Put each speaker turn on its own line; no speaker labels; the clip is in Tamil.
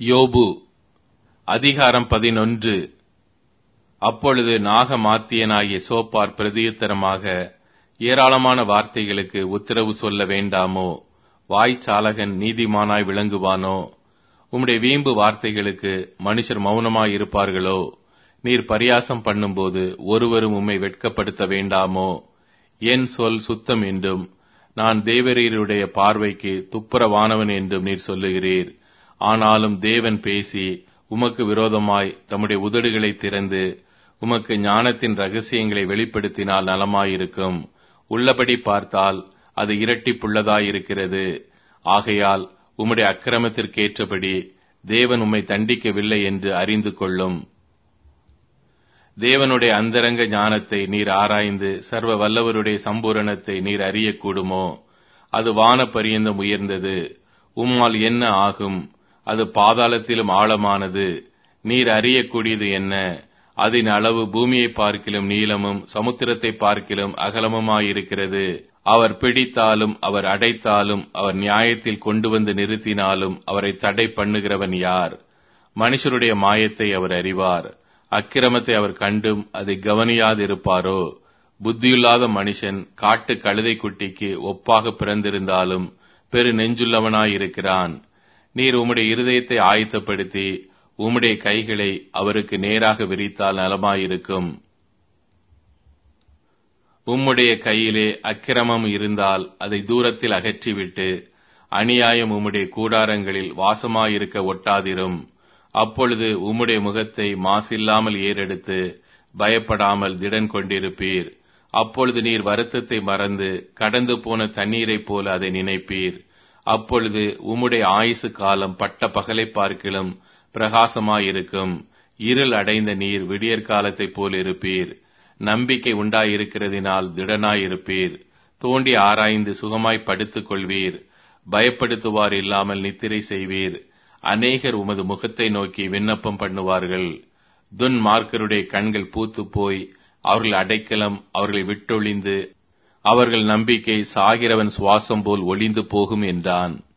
யோபு அதிகாரம் பதினொன்று அப்பொழுது நாகமாத்தியனாகிய சோப்பார் பிரதியுத்தரமாக ஏராளமான வார்த்தைகளுக்கு உத்தரவு சொல்ல வேண்டாமோ வாய்ச்சாலகன் நீதிமானாய் விளங்குவானோ உம்முடைய வீம்பு வார்த்தைகளுக்கு மனுஷர் மௌனமாய் இருப்பார்களோ நீர் பரியாசம் பண்ணும்போது ஒருவரும் உம்மை வெட்கப்படுத்த வேண்டாமோ என் சொல் சுத்தம் என்றும் நான் தேவரீருடைய பார்வைக்கு துப்புரவானவன் என்றும் நீர் சொல்லுகிறீர் ஆனாலும் தேவன் பேசி உமக்கு விரோதமாய் தம்முடைய உதடுகளை திறந்து உமக்கு ஞானத்தின் ரகசியங்களை வெளிப்படுத்தினால் நலமாயிருக்கும் உள்ளபடி பார்த்தால் அது இரட்டிப்புள்ளதாயிருக்கிறது ஆகையால் உம்முடைய அக்கிரமத்திற்கேற்றபடி தேவன் உம்மை தண்டிக்கவில்லை என்று அறிந்து கொள்ளும் தேவனுடைய அந்தரங்க ஞானத்தை நீர் ஆராய்ந்து சர்வ வல்லவருடைய சம்பூரணத்தை நீர் அறியக்கூடுமோ அது வான பரியந்தம் உயர்ந்தது உம்மால் என்ன ஆகும் அது பாதாளத்திலும் ஆழமானது நீர் அறியக்கூடியது என்ன அதன் அளவு பூமியை பார்க்கிலும் நீளமும் சமுத்திரத்தை பார்க்கிலும் அகலமுமாயிருக்கிறது அவர் பிடித்தாலும் அவர் அடைத்தாலும் அவர் நியாயத்தில் கொண்டு வந்து நிறுத்தினாலும் அவரை தடை பண்ணுகிறவன் யார் மனுஷருடைய மாயத்தை அவர் அறிவார் அக்கிரமத்தை அவர் கண்டும் அதை கவனியாதிருப்பாரோ புத்தியுள்ளாத மனுஷன் காட்டு கழுதை குட்டிக்கு ஒப்பாக பிறந்திருந்தாலும் பெரு நெஞ்சுள்ளவனாயிருக்கிறான் நீர் உம்முடைய இருதயத்தை ஆயத்தப்படுத்தி உம்முடைய கைகளை அவருக்கு நேராக விரித்தால் நலமாயிருக்கும் உம்முடைய கையிலே அக்கிரமம் இருந்தால் அதை தூரத்தில் அகற்றிவிட்டு அநியாயம் உம்முடைய கூடாரங்களில் வாசமாயிருக்க ஒட்டாதிரும் அப்பொழுது உம்முடைய முகத்தை மாசில்லாமல் ஏறெடுத்து பயப்படாமல் திடன் கொண்டிருப்பீர் அப்பொழுது நீர் வருத்தத்தை மறந்து கடந்து போன தண்ணீரைப் போல அதை நினைப்பீர் அப்பொழுது உம்முடைய ஆயுசு காலம் பட்ட பகலை பார்க்கிலும் பிரகாசமாயிருக்கும் இருள் அடைந்த நீர் விடியற் காலத்தைப் போல் இருப்பீர் நம்பிக்கை உண்டாயிருக்கிறதினால் திடனாயிருப்பீர் தோண்டி ஆராய்ந்து சுகமாய் படுத்துக் கொள்வீர் பயப்படுத்துவார் இல்லாமல் நித்திரை செய்வீர் அநேகர் உமது முகத்தை நோக்கி விண்ணப்பம் பண்ணுவார்கள் துன்மார்க்கருடைய கண்கள் பூத்து போய் அவர்கள் அடைக்கலம் அவர்களை விட்டொழிந்து அவர்கள் நம்பிக்கை சாகிறவன் சுவாசம் போல் ஒளிந்து போகும் என்றான்